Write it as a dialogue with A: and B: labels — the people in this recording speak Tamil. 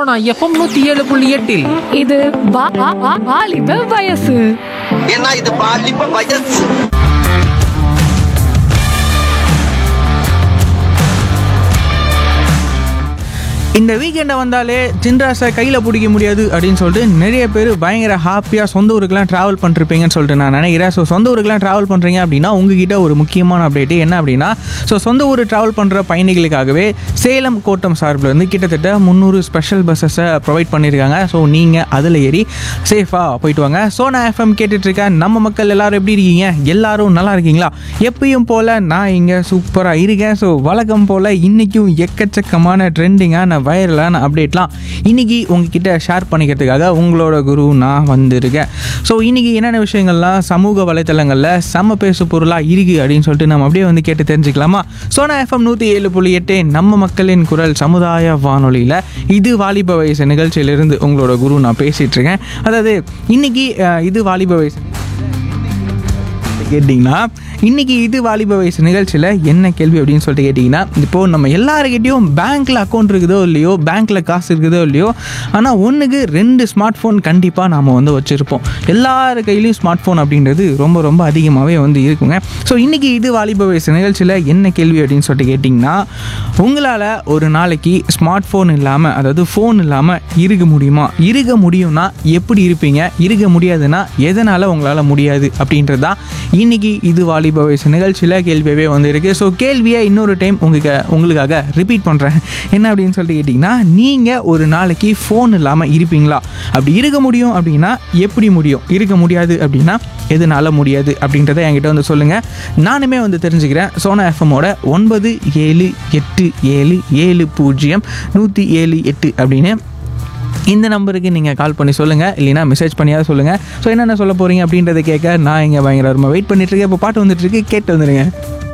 A: சோனா எஃப்எம் நூத்தி ஏழு புள்ளி எட்டில்
B: இது வா- வா- வா- வாலிப வயசு
C: ஏன்னா இது பாலிப்ப வயசு
D: இந்த வீக்கெண்டை வந்தாலே சின்ராஸை கையில் பிடிக்க முடியாது அப்படின்னு சொல்லிட்டு நிறைய பேர் பயங்கர ஹாப்பியாக சொந்த ஊருக்குலாம் ட்ராவல் பண்ணிருப்பீங்கன்னு சொல்லிட்டு நான் நினைக்கிறேன் ஸோ சொந்த ஊருக்குலாம் ட்ராவல் பண்ணுறீங்க அப்படின்னா உங்ககிட்ட ஒரு முக்கியமான அப்டேட் என்ன அப்படின்னா ஸோ சொந்த ஊர் ட்ராவல் பண்ணுற பயணிகளுக்காகவே சேலம் கோட்டம் சார்பில் இருந்து கிட்டத்தட்ட முந்நூறு ஸ்பெஷல் பஸ்ஸஸை ப்ரொவைட் பண்ணியிருக்காங்க ஸோ நீங்கள் அதில் ஏறி சேஃபாக போயிட்டு வாங்க சோனா எஃப்எம் கேட்டுட்ருக்கேன் நம்ம மக்கள் எல்லாரும் எப்படி இருக்கீங்க எல்லாரும் நல்லா இருக்கீங்களா எப்பயும் போல் நான் இங்கே சூப்பராக இருக்கேன் ஸோ வழக்கம் போல் இன்றைக்கும் எக்கச்சக்கமான ட்ரெண்டிங்கான வைரலான அப்டேட்லாம் இன்றைக்கி உங்ககிட்ட ஷேர் பண்ணிக்கிறதுக்காக உங்களோட குரு நான் வந்திருக்கேன் ஸோ இன்றைக்கி என்னென்ன விஷயங்கள்லாம் சமூக வலைத்தளங்களில் செம்ம பேசு பொருளாக இருக்குது அப்படின்னு சொல்லிட்டு நம்ம அப்படியே வந்து கேட்டு தெரிஞ்சுக்கலாமா சோனா எஃப்எம் நூற்றி ஏழு புள்ளி எட்டு நம்ம மக்களின் குரல் சமுதாய வானொலியில் இது வாலிப வயசு நிகழ்ச்சியிலிருந்து உங்களோட குரு நான் பேசிகிட்டு இருக்கேன் அதாவது இன்றைக்கி இது வாலிப வயசு கேட்டிங்கன்னா இன்றைக்கி இது வாலிப வயசு நிகழ்ச்சியில் என்ன கேள்வி அப்படின்னு சொல்லிட்டு கேட்டிங்கன்னா இப்போது நம்ம எல்லாருக்கிட்டையும் பேங்க்கில் அக்கௌண்ட் இருக்குதோ இல்லையோ பேங்க்கில் காசு இருக்குதோ இல்லையோ ஆனால் ஒன்றுக்கு ரெண்டு ஸ்மார்ட் ஃபோன் கண்டிப்பாக நாம் வந்து வச்சுருப்போம் எல்லார் கையிலையும் ஸ்மார்ட் ஃபோன் அப்படின்றது ரொம்ப ரொம்ப அதிகமாகவே வந்து இருக்குங்க ஸோ இன்றைக்கி இது வாலிப வயசு நிகழ்ச்சியில் என்ன கேள்வி அப்படின்னு சொல்லிட்டு கேட்டிங்கன்னா உங்களால் ஒரு நாளைக்கு ஸ்மார்ட் ஃபோன் இல்லாமல் அதாவது ஃபோன் இல்லாமல் இருக்க முடியுமா இருக்க முடியும்னா எப்படி இருப்பீங்க இருக்க முடியாதுன்னா எதனால் உங்களால் முடியாது அப்படின்றது தான் இன்னைக்கு இது வாலிப வயசு நிகழ்ச்சியில் கேள்வியவே வந்திருக்கு ஸோ கேள்வியை இன்னொரு டைம் உங்களுக்கு உங்களுக்காக ரிப்பீட் பண்ணுறேன் என்ன அப்படின்னு சொல்லிட்டு கேட்டிங்கன்னா நீங்கள் ஒரு நாளைக்கு ஃபோன் இல்லாமல் இருப்பீங்களா அப்படி இருக்க முடியும் அப்படின்னா எப்படி முடியும் இருக்க முடியாது அப்படின்னா எதனால முடியாது அப்படின்றத என்கிட்ட வந்து சொல்லுங்கள் நானுமே வந்து தெரிஞ்சுக்கிறேன் சோனா எஃப்எம்மோட ஒன்பது ஏழு எட்டு ஏழு ஏழு பூஜ்ஜியம் நூற்றி ஏழு எட்டு அப்படின்னு இந்த நம்பருக்கு நீங்கள் கால் பண்ணி சொல்லுங்கள் இல்லைனா மெசேஜ் பண்ணியாவது சொல்லுங்கள் ஸோ என்னென்ன சொல்ல போகிறீங்க அப்படின்றத கேட்க நான் இங்கே பயங்கரமாக வெயிட் பண்ணிட்டு இருக்கேன் இப்போ பாட்டு வந்துட்டு இருக்கு கேட்டு வந்துடுங்க